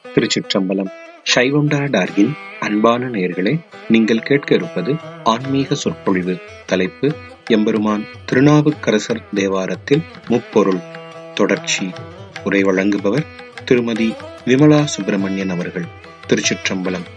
திருச்சிற்றம்பலம் சைவம் டார்கின் அன்பான நேயர்களே நீங்கள் கேட்க இருப்பது ஆன்மீக சொற்பொழிவு தலைப்பு எம்பெருமான் திருநாவுக்கரசர் தேவாரத்தில் முப்பொருள் தொடர்ச்சி உரை வழங்குபவர் திருமதி விமலா சுப்பிரமணியன் அவர்கள் திருச்சிற்றம்பலம்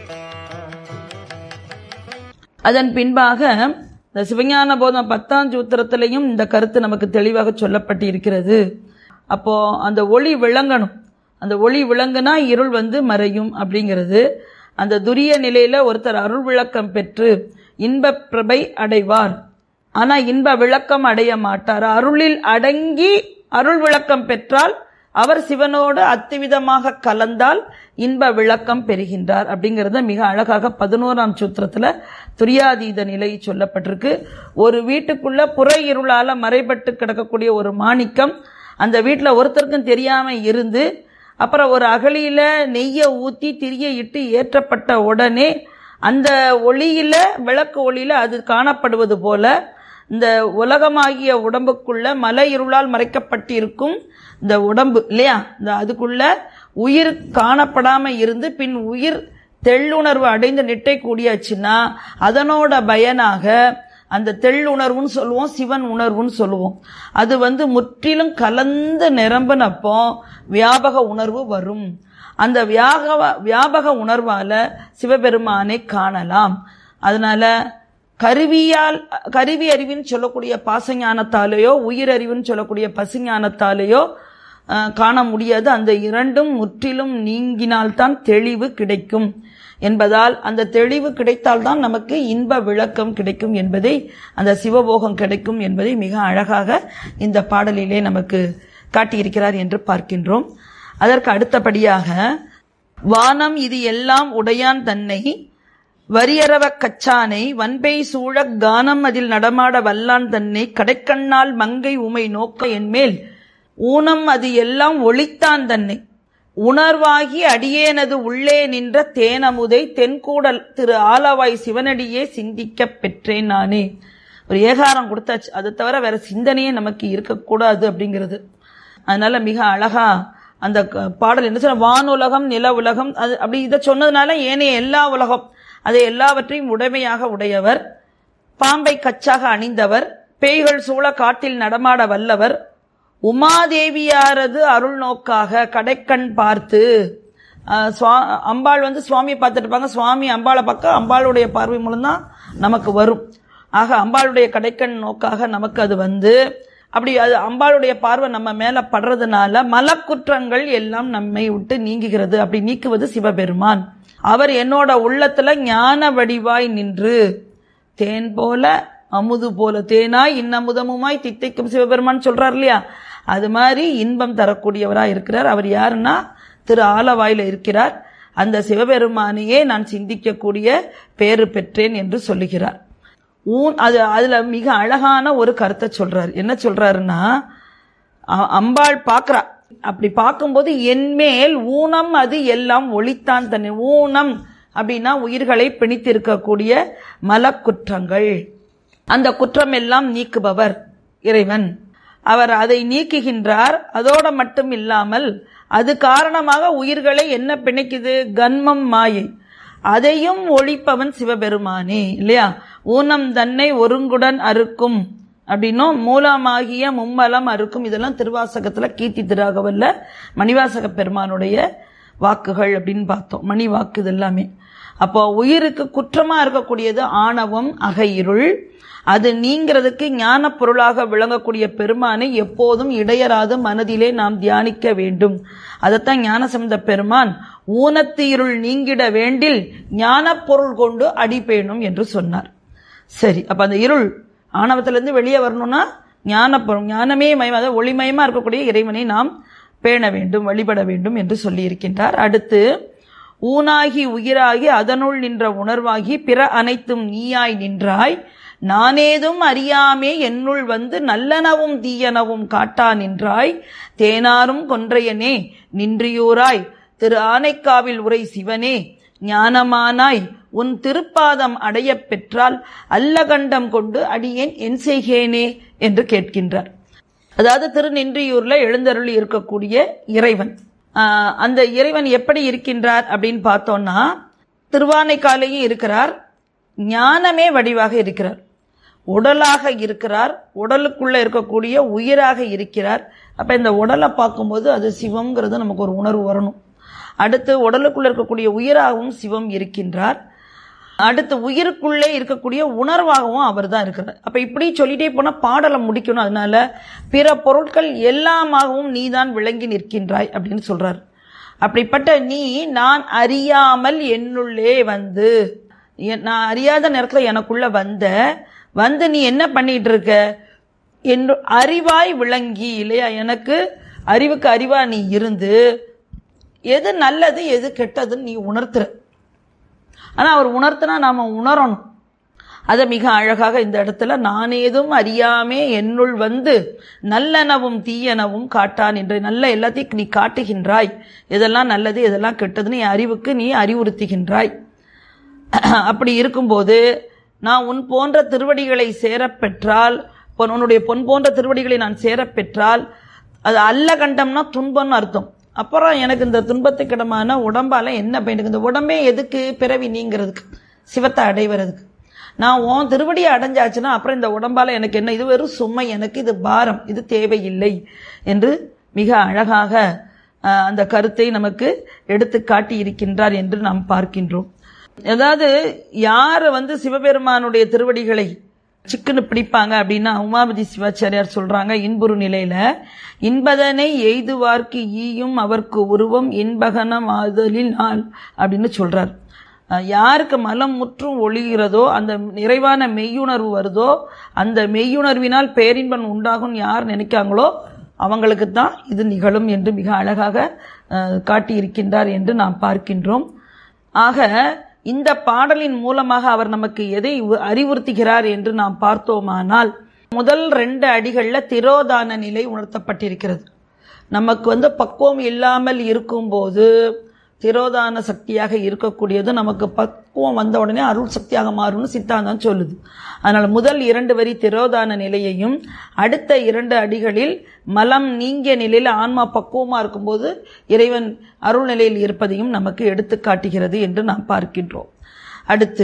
அதன் பின்பாக இந்த சிவஞான போதம் பத்தாம் சூத்திரத்திலையும் இந்த கருத்து நமக்கு தெளிவாக சொல்லப்பட்டு இருக்கிறது அப்போ அந்த ஒளி விளங்கணும் அந்த ஒளி விளங்குனா இருள் வந்து மறையும் அப்படிங்கிறது அந்த துரிய நிலையில ஒருத்தர் அருள் விளக்கம் பெற்று இன்ப பிரபை அடைவார் ஆனா இன்ப விளக்கம் அடைய மாட்டார் அருளில் அடங்கி அருள் விளக்கம் பெற்றால் அவர் சிவனோடு அத்துவிதமாக கலந்தால் இன்ப விளக்கம் பெறுகின்றார் அப்படிங்கறத மிக அழகாக பதினோராம் சூத்திரத்துல துரியாதீத நிலை சொல்லப்பட்டிருக்கு ஒரு வீட்டுக்குள்ள புற இருளால மறைபட்டு கிடக்கக்கூடிய ஒரு மாணிக்கம் அந்த வீட்டில் ஒருத்தருக்கும் தெரியாம இருந்து அப்புறம் ஒரு அகலியில நெய்யை ஊத்தி திரிய இட்டு ஏற்றப்பட்ட உடனே அந்த ஒளியில விளக்கு ஒளியில அது காணப்படுவது போல இந்த உலகமாகிய உடம்புக்குள்ள மலை இருளால் மறைக்கப்பட்டிருக்கும் இந்த உடம்பு இல்லையா இந்த அதுக்குள்ள உயிர் காணப்படாம இருந்து பின் உயிர் தெள்ளுணர்வு அடைந்து நிட்டை கூடியாச்சுன்னா அதனோட பயனாக அந்த தெள்ளுணர்வுன்னு சொல்லுவோம் சிவன் உணர்வுன்னு சொல்லுவோம் அது வந்து முற்றிலும் கலந்து நிரம்பினப்போ வியாபக உணர்வு வரும் அந்த வியாக வியாபக உணர்வால சிவபெருமானை காணலாம் அதனால கருவியால் கருவி அறிவுன்னு சொல்லக்கூடிய பாசஞானத்தாலேயோ உயிரறிவுன்னு சொல்லக்கூடிய பசுஞானத்தாலேயோ காண முடியாது அந்த இரண்டும் முற்றிலும் நீங்கினால்தான் தெளிவு கிடைக்கும் என்பதால் அந்த தெளிவு கிடைத்தால்தான் நமக்கு இன்ப விளக்கம் கிடைக்கும் என்பதை அந்த சிவபோகம் கிடைக்கும் என்பதை மிக அழகாக இந்த பாடலிலே நமக்கு காட்டியிருக்கிறார் என்று பார்க்கின்றோம் அதற்கு அடுத்தபடியாக வானம் இது எல்லாம் உடையான் தன்னை வரியறவ கச்சானை வன்பை சூழக் கானம் அதில் நடமாட வல்லான் தன்னை கடைக்கண்ணால் மங்கை உமை நோக்க என்மேல் ஊனம் அது எல்லாம் ஒளித்தான் தன்னை உணர்வாகி அடியேனது உள்ளே நின்ற தேனமுதை தென்கூடல் திரு ஆலவாய் சிவனடியே சிந்திக்க பெற்றேன் நானே ஒரு ஏகாரம் கொடுத்தாச்சு அதை தவிர வேற சிந்தனையே நமக்கு இருக்கக்கூடாது அப்படிங்கிறது அதனால மிக அழகா அந்த பாடல் என்ன சொல்ல வானுலகம் நில உலகம் அது அப்படி இதை சொன்னதுனால ஏனைய எல்லா உலகம் அதை எல்லாவற்றையும் உடைமையாக உடையவர் பாம்பை கச்சாக அணிந்தவர் பேய்கள் சூழ காட்டில் நடமாட வல்லவர் உமாதேவியாரது அருள் நோக்காக கடைக்கண் பார்த்து அம்பாள் வந்து சுவாமியை பார்த்துட்டு இருப்பாங்க சுவாமி அம்பாளை பார்க்க அம்பாளுடைய பார்வை மூலம்தான் நமக்கு வரும் ஆக அம்பாளுடைய கடைக்கண் நோக்காக நமக்கு அது வந்து அப்படி அது அம்பாளுடைய பார்வை நம்ம மேல படுறதுனால மலக்குற்றங்கள் எல்லாம் நம்மை விட்டு நீங்குகிறது அப்படி நீக்குவது சிவபெருமான் அவர் என்னோட உள்ளத்துல ஞான வடிவாய் நின்று தேன் போல அமுது போல தேனாய் இன்னமுதமுமாய் தித்தைக்கும் சிவபெருமான் சொல்றார் இல்லையா அது மாதிரி இன்பம் தரக்கூடியவரா இருக்கிறார் அவர் யாருன்னா திரு ஆலவாயில இருக்கிறார் அந்த சிவபெருமானையே நான் சிந்திக்கக்கூடிய பேரு பெற்றேன் என்று சொல்லுகிறார் ஊன் அது அதுல மிக அழகான ஒரு கருத்தை சொல்றாரு என்ன சொல்றாருன்னா அம்பாள் பாக்குறா அப்படி பார்க்கும்போது என்மேல் ஊனம் அது எல்லாம் ஒளித்தான் தன்னை ஊனம் அப்படின்னா உயிர்களை பிணித்திருக்கக்கூடிய மலக்குற்றங்கள் அந்த குற்றம் எல்லாம் நீக்குபவர் இறைவன் அவர் அதை நீக்குகின்றார் அதோட மட்டும் இல்லாமல் அது காரணமாக உயிர்களை என்ன பிணைக்குது கன்மம் மாயை அதையும் ஒழிப்பவன் சிவபெருமானே இல்லையா ஊனம் தன்னை ஒருங்குடன் அறுக்கும் அப்படின்னும் மூலமாகிய மும்மலம் அறுக்கும் இதெல்லாம் திருவாசகத்துல கீர்த்தி திராகவல்ல மணிவாசக பெருமானுடைய வாக்குகள் அப்படின்னு பார்த்தோம் மணி வாக்கு இது எல்லாமே அப்போ உயிருக்கு குற்றமா இருக்கக்கூடியது ஆணவம் அகையிருள் அது நீங்கிறதுக்கு ஞான பொருளாக விளங்கக்கூடிய பெருமானை எப்போதும் இடையராது மனதிலே நாம் தியானிக்க வேண்டும் அதைத்தான் ஞானசம்பந்த பெருமான் ஊனத்து இருள் நீங்கிட வேண்டில் ஞான பொருள் கொண்டு அடிப்பேணும் என்று சொன்னார் சரி அப்ப அந்த இருள் ஆணவத்திலிருந்து வெளியே வரணும்னா ஞான பொருள் ஞானமே மயம் அதாவது ஒளிமயமா இருக்கக்கூடிய இறைவனை நாம் பேண வேண்டும் வழிபட வேண்டும் என்று சொல்லி இருக்கின்றார் அடுத்து ஊனாகி உயிராகி அதனுள் நின்ற உணர்வாகி பிற அனைத்தும் நீயாய் நின்றாய் நானேதும் அறியாமே என்னுள் வந்து நல்லனவும் தீயனவும் காட்டா நின்றாய் தேனாரும் கொன்றையனே நின்றியூராய் திரு ஆனைக்காவில் உரை சிவனே ஞானமானாய் உன் திருப்பாதம் அடைய பெற்றால் அல்லகண்டம் கொண்டு அடியேன் என் செய்கேனே என்று கேட்கின்றார் அதாவது திருநின்றியூர்ல எழுந்தருளி இருக்கக்கூடிய இறைவன் ஆஹ், அந்த இறைவன் எப்படி இருக்கின்றார் அப்படின்னு பார்த்தோம்னா திருவானைக்காலையும் இருக்கிறார் ஞானமே வடிவாக இருக்கிறார் உடலாக இருக்கிறார் உடலுக்குள்ள இருக்கக்கூடிய உயிராக இருக்கிறார் அப்ப இந்த உடலை பார்க்கும்போது அது சிவம்ங்கிறது நமக்கு ஒரு உணர்வு வரணும் அடுத்து உடலுக்குள்ள இருக்கக்கூடிய உயிராகவும் சிவம் இருக்கின்றார் அடுத்து உயிருக்குள்ளே இருக்கக்கூடிய உணர்வாகவும் அவர் தான் இருக்கிறார் அப்ப இப்படி சொல்லிட்டே போனா பாடலை முடிக்கணும் அதனால பிற பொருட்கள் எல்லாமாகவும் நீதான் விளங்கி நிற்கின்றாய் அப்படின்னு சொல்றார் அப்படிப்பட்ட நீ நான் அறியாமல் என்னுள்ளே வந்து எ- நான் அறியாத நேரத்துல எனக்குள்ள வந்த வந்து நீ என்ன பண்ணிட்டு இருக்க என்று அறிவாய் விளங்கி இல்லையா எனக்கு அறிவுக்கு அறிவா நீ இருந்து எது நல்லது எது கெட்டதுன்னு நீ உணர்த்துற ஆனா அவர் உணர்த்தினா நாம உணரணும் அதை மிக அழகாக இந்த இடத்துல நான் ஏதும் அறியாமே என்னுள் வந்து நல்லனவும் தீயனவும் காட்டான் என்று நல்ல எல்லாத்தையும் நீ காட்டுகின்றாய் எதெல்லாம் நல்லது எதெல்லாம் கெட்டதுன்னு என் அறிவுக்கு நீ அறிவுறுத்துகின்றாய் அப்படி இருக்கும்போது நான் உன் போன்ற திருவடிகளை சேரப் பெற்றால் பொன் உன்னுடைய பொன் போன்ற திருவடிகளை நான் சேரப் பெற்றால் அது அல்ல கண்டம்னா துன்பம்னு அர்த்தம் அப்புறம் எனக்கு இந்த துன்பத்துக்கிடமான உடம்பால என்ன பயன் எனக்கு இந்த உடம்பே எதுக்கு பிறவி நீங்கிறதுக்கு சிவத்தை அடைவறதுக்கு நான் உன் திருவடியை அடைஞ்சாச்சுன்னா அப்புறம் இந்த உடம்பால எனக்கு என்ன இது வெறும் சுமை எனக்கு இது பாரம் இது தேவையில்லை என்று மிக அழகாக அஹ், அந்த கருத்தை நமக்கு எடுத்து காட்டி இருக்கின்றார் என்று நாம் பார்க்கின்றோம் அதாவது யார் வந்து சிவபெருமானுடைய திருவடிகளை சிக்குன்னு பிடிப்பாங்க அப்படின்னா உமாபதி சிவாச்சாரியார் சொல்றாங்க இன்புறு நிலையில இன்பதனை எய்துவார்க்கு ஈயும் அவர்க்கு உருவம் இன்பகனம் ஆதலில் நாள் அப்படின்னு சொல்றார் அஹ் யாருக்கு மலம் முற்றும் ஒளிகிறதோ அந்த நிறைவான மெய்யுணர்வு வருதோ அந்த மெய்யுணர்வினால் பேரின்பன் உண்டாகும் யார் நினைக்காங்களோ அவங்களுக்கு தான் இது நிகழும் என்று மிக அழகாக அஹ், காட்டியிருக்கின்றார் என்று நாம் பார்க்கின்றோம் ஆக இந்த பாடலின் மூலமாக அவர் நமக்கு எதை உ- அறிவுறுத்துகிறார் என்று நாம் பார்த்தோமானால் முதல் ரெண்டு அடிகள்ல திரோதான நிலை உணர்த்தப்பட்டிருக்கிறது நமக்கு வந்து பக்குவம் இல்லாமல் இருக்கும்போது திரோதான சக்தியாக இருக்கக்கூடியது நமக்கு பக்குவம் வந்த உடனே அருள் சக்தியாக மாறும்னு சித்தாந்தம் சொல்லுது அதனால் முதல் இரண்டு வரி திரோதான நிலையையும் அடுத்த இரண்டு அடிகளில் மலம் நீங்கிய நிலையில் ஆன்மா பக்குவமா இருக்கும்போது இறைவன் அருள் நிலையில் இருப்பதையும் நமக்கு எடுத்து காட்டுகிறது என்று நாம் பார்க்கின்றோம் அடுத்து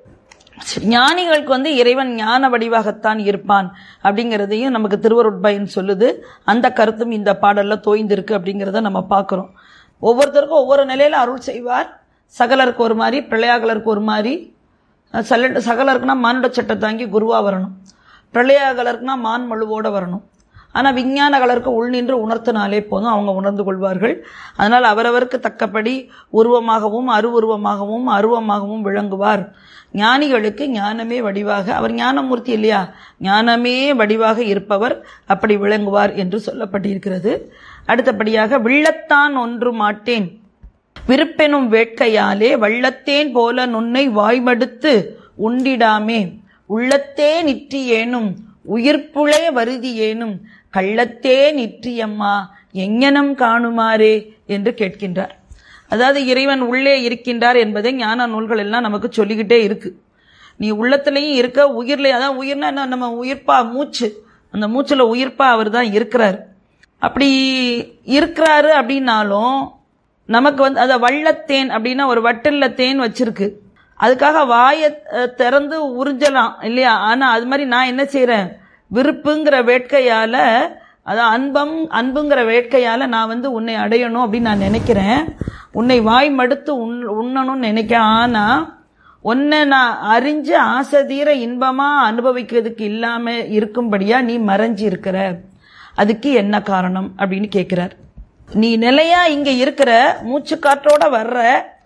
ஞானிகளுக்கு வந்து இறைவன் ஞான வடிவாகத்தான் இருப்பான் அப்படிங்கிறதையும் நமக்கு திருவருட்பயன் சொல்லுது அந்த கருத்தும் இந்த பாடல்ல தோய்ந்திருக்கு அப்படிங்கிறத நம்ம பார்க்கிறோம் ஒவ்வொருத்தருக்கும் ஒவ்வொரு நிலையில அருள் செய்வார் சகலருக்கு ஒரு மாதிரி பிரளயாகலருக்கு ஒரு மாதிரி அஹ் சல சகலருக்குனா மானுட சட்டை தாங்கி குருவா வரணும் பிரளயாகலருக்குனா மான் மழுவோட வரணும் ஆனா விஞ்ஞான கலருக்கு உள் நின்று உணர்த்தினாலே போதும் அவங்க உணர்ந்து கொள்வார்கள் அதனால் அவரவருக்கு தக்கபடி உருவமாகவும் அருவுருவமாகவும் அருவமாகவும் விளங்குவார் ஞானிகளுக்கு ஞானமே வடிவாக அவர் ஞானமூர்த்தி இல்லையா ஞானமே வடிவாக இருப்பவர் அப்படி விளங்குவார் என்று சொல்லப்பட்டிருக்கிறது அடுத்தபடியாக விள்ளத்தான் ஒன்று மாட்டேன் விருப்பெனும் வேட்கையாலே வள்ளத்தேன் போல நுன்னை வாய்மடுத்து உண்டிடாமே உள்ளத்தே நிற்றியேனும் உயிர்ப்புளே வருதியேனும் கள்ளத்தே நிற்றியம்மா எங்ஙனம் காணுமாறே என்று கேட்கின்றார் அதாவது இறைவன் உள்ளே இருக்கின்றார் என்பதை ஞான நூல்கள் எல்லாம் நமக்கு சொல்லிக்கிட்டே இருக்கு நீ உள்ளத்திலையும் இருக்க உயிர்ல அதான் உயிர்னா என்ன நம்ம உயிர்ப்பா மூச்சு அந்த மூச்சுல உயிர்ப்பா அவர் தான் இருக்கிறார் அப்படி இருக்கிறாரு அப்படின்னாலும் நமக்கு வந்து அத வள்ளத்தேன் அப்படின்னா ஒரு வட்டல்ல தேன் வச்சிருக்கு அதுக்காக வாயை அஹ், திறந்து உறிஞ்சலாம் இல்லையா ஆனா அது மாதிரி நான் என்ன செய்றேன் விருப்புங்கிற வேட்கையால அதான் அன்பம் அன்புங்கிற வேட்கையால நான் வந்து உன்னை அடையணும் அப்படின்னு நான் நினைக்கிறேன் உன்னை வாய் மடுத்து உண் உண்ணணும்னு நினைக்க ஆனா உன்னை நான் அறிஞ்சு ஆசை தீர இன்பமா அனுபவிக்கிறதுக்கு இல்லாம இருக்கும்படியா நீ மறைஞ்சு இருக்கிற அதுக்கு என்ன காரணம் அப்படின்னு கேட்கிறார் நீ நிலையா இங்க இருக்கிற மூச்சு காற்றோட வர்ற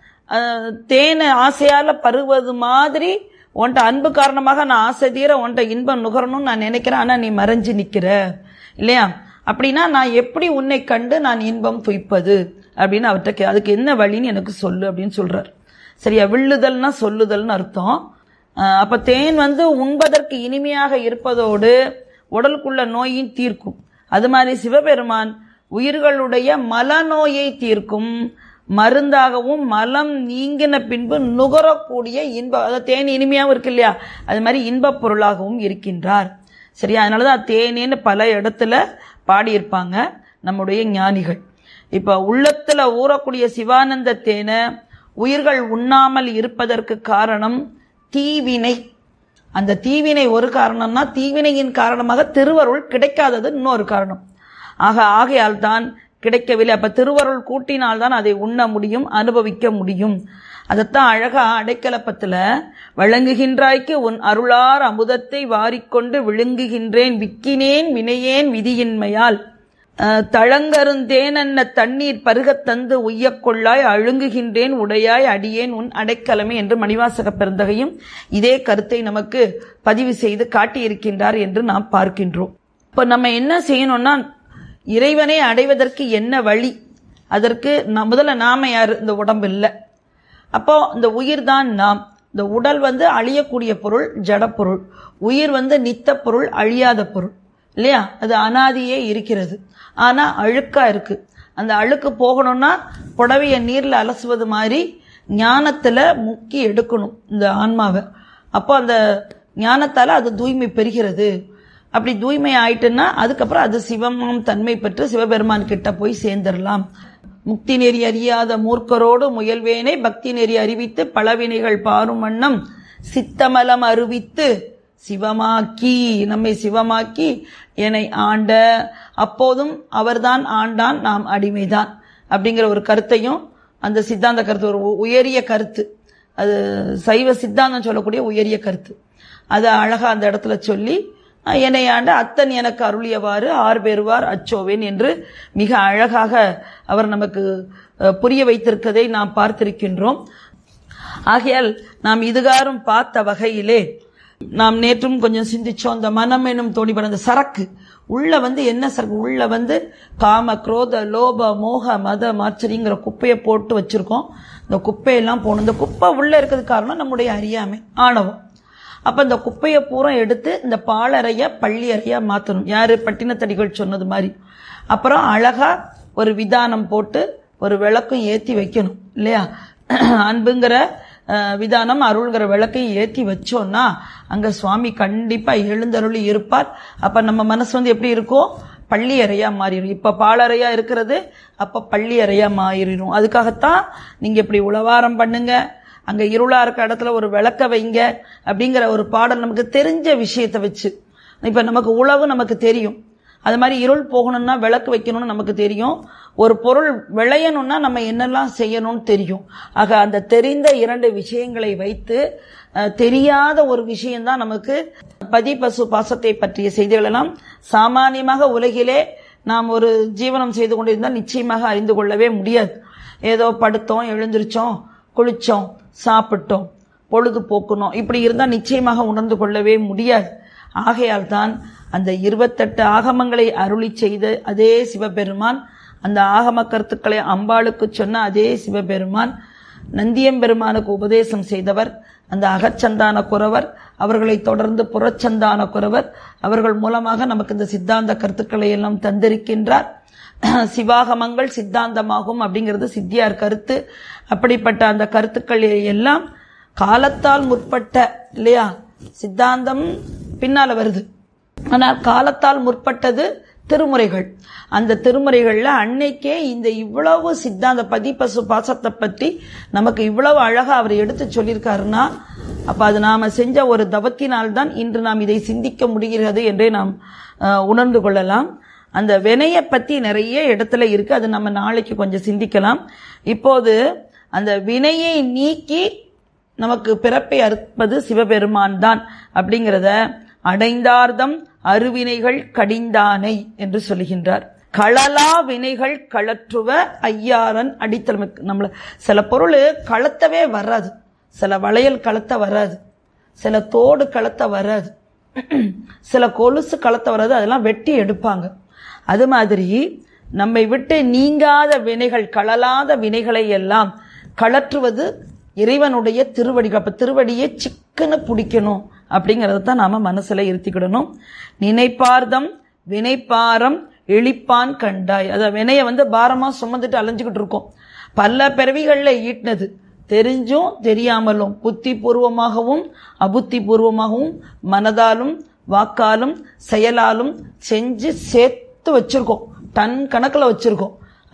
அஹ், தேனை ஆசையால பருவது மாதிரி உன்ட்ட அன்பு காரணமாக நான் ஆசை தீர உன்ட்ட இன்பம் நுகரணும்னு நான் நினைக்கிறேன் ஆனா நீ மறைஞ்சு நிக்கிற இல்லையா அப்படின்னா நான் எப்படி உன்னை கண்டு நான் இன்பம் துய்ப்பது அப்படின்னு அவர்கிட்ட கே- அதுக்கு என்ன வழின்னு எனக்கு சொல்லு அப்படின்னு சொல்றார் சரியா வில்லுதல்னா சொல்லுதல்னு அர்த்தம் அஹ், அப்ப தேன் வந்து உண்பதற்கு இனிமையாக இருப்பதோடு உடலுக்குள்ள நோயும் தீர்க்கும் அது மாதிரி சிவபெருமான் உயிர்களுடைய மலநோயை தீர்க்கும் மருந்தாகவும் மலம் நீங்கின பின்பு நுகரக்கூடிய இன்ப அதாவது தேன் இனிமையாகவும் இருக்கு இல்லையா அது மாதிரி இன்பப் பொருளாகவும் இருக்கின்றார் சரியா அதனாலதான் தேனேன்னு பல இடத்துல பாடியிருப்பாங்க நம்முடைய ஞானிகள் இப்ப உள்ளத்துல ஊறக்கூடிய சிவானந்த தேனை உயிர்கள் உண்ணாமல் இருப்பதற்கு காரணம் தீவினை அந்த தீவினை ஒரு காரணம்னா தீவினையின் காரணமாக திருவருள் கிடைக்காதது இன்னொரு காரணம் ஆக ஆகையால் தான் கிடைக்கவில்லை அப்ப திருவருள் கூட்டினால்தான் அதை உண்ண முடியும் அனுபவிக்க முடியும் அதைத்தான் அழகா அடைக்கலப்பத்துல வழங்குகின்றாய்க்கு உன் அருளார் அமுதத்தை வாரிக்கொண்டு விழுங்குகின்றேன் விக்கினேன் வினையேன் விதியின்மையால் அஹ், தழங்கருந்தேனன்ன தண்ணீர் பருகத் தந்து உய்யக் கொள்ளாய் அழுங்குகின்றேன் உடையாய் அடியேன் உன் அடைக்கலமே என்று மணிவாசக பெருந்தகையும் இதே கருத்தை நமக்கு பதிவு செய்து காட்டியிருக்கின்றார் என்று நாம் பார்க்கின்றோம் இப்ப நம்ம என்ன செய்யணும்னா இறைவனை அடைவதற்கு என்ன வழி அதற்கு ந- முதல்ல நாம யாரு இந்த உடம்பு இல்லை அப்போ இந்த உயிர் தான் நாம் இந்த உடல் வந்து அழியக்கூடிய பொருள் ஜடப்பொருள் உயிர் வந்து நித்த பொருள் அழியாத பொருள் இல்லையா அது அனாதியே இருக்கிறது ஆனா அழுக்கா இருக்கு அந்த அழுக்கு போகணும்னா புடவைய நீர்ல அலசுவது மாதிரி ஞானத்துல முக்கி எடுக்கணும் இந்த ஆன்மாவை அப்போ அந்த ஞானத்தால அது தூய்மை பெறுகிறது அப்படி தூய்மை ஆயிட்டுன்னா அதுக்கப்புறம் அது சிவமாம் தன்மை பெற்று சிவபெருமான் கிட்ட போய் சேர்ந்துடலாம் முக்தி நெறி அறியாத மூர்க்கரோடு முயல்வேனை பக்தி நெறி அறிவித்து பலவினைகள் பாரும் வண்ணம் சித்தமலம் அறிவித்து சிவமாக்கி நம்மை சிவமாக்கி என்னை ஆண்ட அப்போதும் அவர்தான் ஆண்டான் நாம் அடிமைதான் அப்படிங்கிற ஒரு கருத்தையும் அந்த சித்தாந்த கருத்து ஒரு உ- உயரிய கருத்து அது சைவ சித்தாந்தம் சொல்லக்கூடிய உயரிய கருத்து அதை அழகா அந்த இடத்துல சொல்லி அஹ், என்னை ஆண்ட அத்தன் எனக்கு அருளியவாறு ஆர் பெறுவார் அச்சோவேன் என்று மிக அழகாக அவர் நமக்கு அஹ், புரிய வைத்திருக்கதை நாம் பார்த்திருக்கின்றோம் ஆகையால் நாம் இதுகாரும் பார்த்த வகையிலே நாம் நேற்றும் கொஞ்சம் சிந்திச்சோம் அந்த மனம் எனும் தோணி அந்த சரக்கு உள்ள வந்து என்ன சரக்கு உள்ள வந்து காம குரோத லோப மோக மத மாச்சரிங்கிற குப்பையை போட்டு வச்சிருக்கோம் இந்த குப்பையெல்லாம் போகணும் இந்த குப்பை உள்ள இருக்கிறது காரணம் நம்முடைய அறியாமை ஆணவம் அப்ப இந்த குப்பையை பூரா எடுத்து இந்த பாலறைய பள்ளி அறையா மாத்தணும் யாரு பட்டினத்தடிகள் சொன்னது மாதிரி அப்புறம் அழகா ஒரு விதானம் போட்டு ஒரு விளக்கும் ஏத்தி வைக்கணும் இல்லையா அன்புங்கிற அஹ், விதானம் அருள்கிற விளக்கையும் ஏத்தி வச்சோம்னா அங்க சுவாமி கண்டிப்பா எழுந்தருளி இருப்பார் அப்ப நம்ம மனசு வந்து எப்படி இருக்கும் பள்ளி அறையா மாறிடும் இப்ப பாலறையா இருக்கிறது அப்ப பள்ளி அறையா மாறிடும் அதுக்காகத்தான் நீங்க இப்படி உளவாரம் பண்ணுங்க அங்க இருளா இருக்க இடத்துல ஒரு விளக்க வைங்க அப்படிங்கிற ஒரு பாடல் நமக்கு தெரிஞ்ச விஷயத்தை வச்சு இப்ப நமக்கு உழவு நமக்கு தெரியும் அது மாதிரி இருள் போகணும்னா விளக்கு வைக்கணும்னு நமக்கு தெரியும் ஒரு பொருள் விளையணும்னா நம்ம என்னெல்லாம் செய்யணும்னு தெரியும் ஆக அந்த தெரிந்த இரண்டு விஷயங்களை வைத்து அஹ், தெரியாத ஒரு விஷயம்தான் நமக்கு பதி பசு பாசத்தை பற்றிய செய்திகள் எல்லாம் சாமானியமாக உலகிலே நாம் ஒரு ஜீவனம் செய்து கொண்டிருந்தால் நிச்சயமாக அறிந்து கொள்ளவே முடியாது ஏதோ படுத்தோம் எழுந்திருச்சோம் குளிச்சோம் சாப்பிட்டோம் பொழுது போக்கணும் இப்படி இருந்தால் நிச்சயமாக உணர்ந்து கொள்ளவே முடியாது ஆகையால் தான் அந்த இருபத்தெட்டு ஆகமங்களை அருளி செய்த அதே சிவபெருமான் அந்த ஆகம கருத்துக்களை அம்பாளுக்கு சொன்ன அதே சிவபெருமான் நந்தியம்பெருமானுக்கு உபதேசம் செய்தவர் அந்த அகச்சந்தான குறவர் அவர்களை தொடர்ந்து புறச்சந்தான குறவர் அவர்கள் மூலமாக நமக்கு இந்த சித்தாந்த கருத்துக்களை எல்லாம் தந்திருக்கின்றார் சிவாகமங்கள் சித்தாந்தமாகும் அப்படிங்கிறது சித்தியார் கருத்து அப்படிப்பட்ட அந்த கருத்துக்கள் எல்லாம் காலத்தால் முற்பட்ட இல்லையா சித்தாந்தம் பின்னால வருது ஆனால் காலத்தால் முற்பட்டது திருமுறைகள் அந்த திருமுறைகள்ல அன்னைக்கே இந்த இவ்வளவு சித்தாந்த பதிப்பசு பாசத்தை பற்றி நமக்கு இவ்வளவு அழகா அவர் எடுத்து சொல்லியிருக்காருன்னா அப்ப அது நாம செஞ்ச ஒரு தவத்தினால்தான் இன்று நாம் இதை சிந்திக்க முடிகிறது என்றே நாம் அஹ், உணர்ந்து கொள்ளலாம் அந்த வினையை பத்தி நிறைய இடத்துல இருக்கு அது நம்ம நாளைக்கு கொஞ்சம் சிந்திக்கலாம் இப்போது அந்த வினையை நீக்கி நமக்கு பிறப்பை அறுப்பது சிவபெருமான் தான் அப்படிங்கிறத அடைந்தார்தம் அருவினைகள் கடிந்தானை என்று சொல்லுகின்றார் களலா வினைகள் களற்றுவ ஐயாரன் அடித்தளம் நம்மள சில பொருள் களத்தவே வராது சில வளையல் களத்த வராது சில தோடு களத்த வராது சில கொலுசு களத்த வராது அதெல்லாம் வெட்டி எடுப்பாங்க அது மாதிரி நம்மை விட்டு நீங்காத வினைகள் களலாத வினைகளை எல்லாம் களற்றுவது இறைவனுடைய திருவடிகள் அப்ப திருவடியை சிக்கன பிடிக்கணும் அப்படிங்கறத தான் நாம மனசுல இருத்திக்கிடணும் நினைப்பார்தம் வினைப்பாரம் இழிப்பான் கண்டாய் அத வினைய வந்து பாரமா சுமந்துட்டு அலைஞ்சுக்கிட்டு இருக்கோம் பல பிறவிகள்ல ஈட்டினது தெரிஞ்சும் தெரியாமலும் புத்தி பூர்வமாகவும் அபுத்தி பூர்வமாகவும் மனதாலும் வாக்காலும் செயலாலும் செஞ்சு சேர்த்து வச்சிருக்கோம் டன் கணக்குல வச்சிருக்கோம்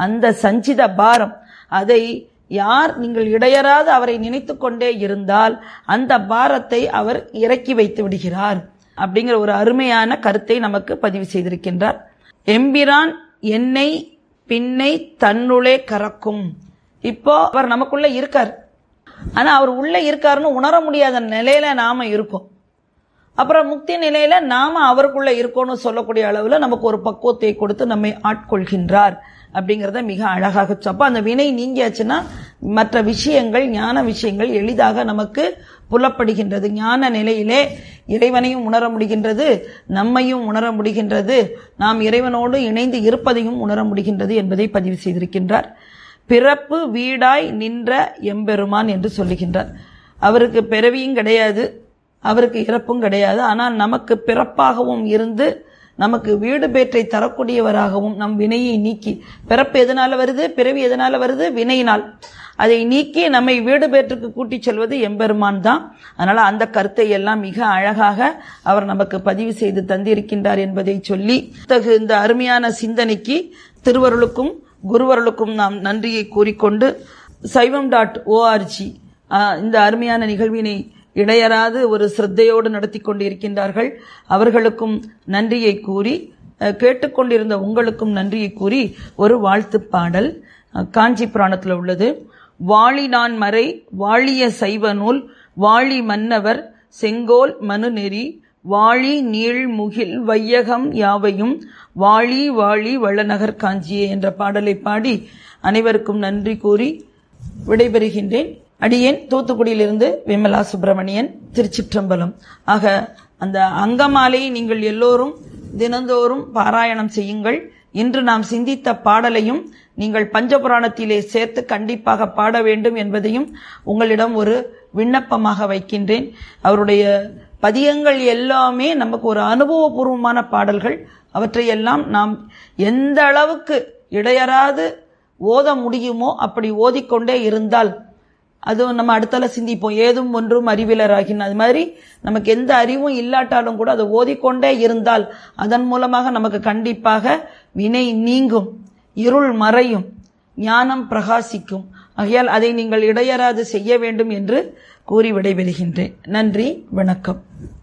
அந்த சஞ்சித பாரம் அதை யார் நீங்கள் இடையறாது அவரை நினைத்து கொண்டே இருந்தால் அந்த பாரத்தை அவர் இறக்கி வைத்து விடுகிறார் அப்படிங்கிற ஒரு அருமையான கருத்தை நமக்கு பதிவு செய்திருக்கின்றார் எம்பிரான் என்னை பின்னை தன்னுளே கறக்கும் இப்போ அவர் நமக்குள்ள இருக்கார் ஆனா அவர் உள்ள இருக்காருன்னு உணர முடியாத நிலையில நாம இருக்கோம் அப்புறம் முக்தி நிலையில நாம அவருக்குள்ள இருக்கோம்னு சொல்லக்கூடிய அளவுல நமக்கு ஒரு பக்குவத்தை கொடுத்து நம்மை ஆட்கொள்கின்றார் அப்படிங்கறத மிக அழகாக சொ- அப்ப அந்த வினை நீங்கியாச்சுன்னா மற்ற விஷயங்கள் ஞான விஷயங்கள் எளிதாக நமக்கு புலப்படுகின்றது ஞான நிலையிலே இறைவனையும் உணர முடிகின்றது நம்மையும் உணர முடிகின்றது நாம் இறைவனோடு இணைந்து இருப்பதையும் உணர முடிகின்றது என்பதை பதிவு செய்திருக்கின்றார் பிறப்பு வீடாய் நின்ற எம்பெருமான் என்று சொல்லுகின்றார் அவருக்கு பிறவியும் கிடையாது அவருக்கு இறப்பும் கிடையாது ஆனால் நமக்கு பிறப்பாகவும் இருந்து நமக்கு வீடு பேற்றை தரக்கூடியவராகவும் நம் வினையை நீக்கி பிறப்பு எதனால வருது பிறவி எதனால வருது வினையினால் அதை நீக்கி நம்மை வீடு பேற்றுக்கு கூட்டிச் செல்வது எம்பெருமான் தான் அதனால அந்த கருத்தை எல்லாம் மிக அழகாக அவர் நமக்கு பதிவு செய்து தந்திருக்கின்றார் என்பதை சொல்லி இத்தகு இந்த அருமையான சிந்தனைக்கு திருவருளுக்கும் குருவருளுக்கும் நாம் நன்றியை கூறிக்கொண்டு சைவம் டாட் ஓஆர்ஜி இந்த அருமையான நிகழ்வினை இடையறாது ஒரு சிரத்தையோடு நடத்தி கொண்டிருக்கின்றார்கள் அவர்களுக்கும் நன்றியை கூறி அஹ், கேட்டுக்கொண்டிருந்த உங்களுக்கும் நன்றியை கூறி ஒரு வாழ்த்துப் பாடல் அஹ், காஞ்சி புராணத்தில் உள்ளது வாழி நான் மறை வாழிய சைவ நூல் வாழி மன்னவர் செங்கோல் மனுநெறி வாழி நீள் முகில் வையகம் யாவையும் வாழி வாழி வளநகர் காஞ்சியே என்ற பாடலை பாடி அனைவருக்கும் நன்றி கூறி விடைபெறுகின்றேன் அடியேன் தூத்துக்குடியிலிருந்து விமலா சுப்பிரமணியன் திருச்சிற்றம்பலம் ஆக அந்த அங்கமாலையை நீங்கள் எல்லோரும் தினந்தோறும் பாராயணம் செய்யுங்கள் இன்று நாம் சிந்தித்த பாடலையும் நீங்கள் பஞ்சபுராணத்திலே சேர்த்து கண்டிப்பாக பாட வேண்டும் என்பதையும் உங்களிடம் ஒரு விண்ணப்பமாக வைக்கின்றேன் அவருடைய பதியங்கள் எல்லாமே நமக்கு ஒரு அனுபவபூர்வமான பாடல்கள் அவற்றையெல்லாம் நாம் எந்த அளவுக்கு இடையறாது ஓத முடியுமோ அப்படி ஓதிக்கொண்டே இருந்தால் அதுவும் நம்ம அடுத்தால சிந்திப்போம் ஏதும் ஒன்றும் அறிவிலராகின் அது மாதிரி நமக்கு எந்த அறிவும் இல்லாட்டாலும் கூட அதை ஓதிக்கொண்டே இருந்தால் அதன் மூலமாக நமக்கு கண்டிப்பாக வினை நீங்கும் இருள் மறையும் ஞானம் பிரகாசிக்கும் ஆகையால் அதை நீங்கள் இடையறாது செய்ய வேண்டும் என்று கூறி விடைபெறுகின்றேன் நன்றி வணக்கம்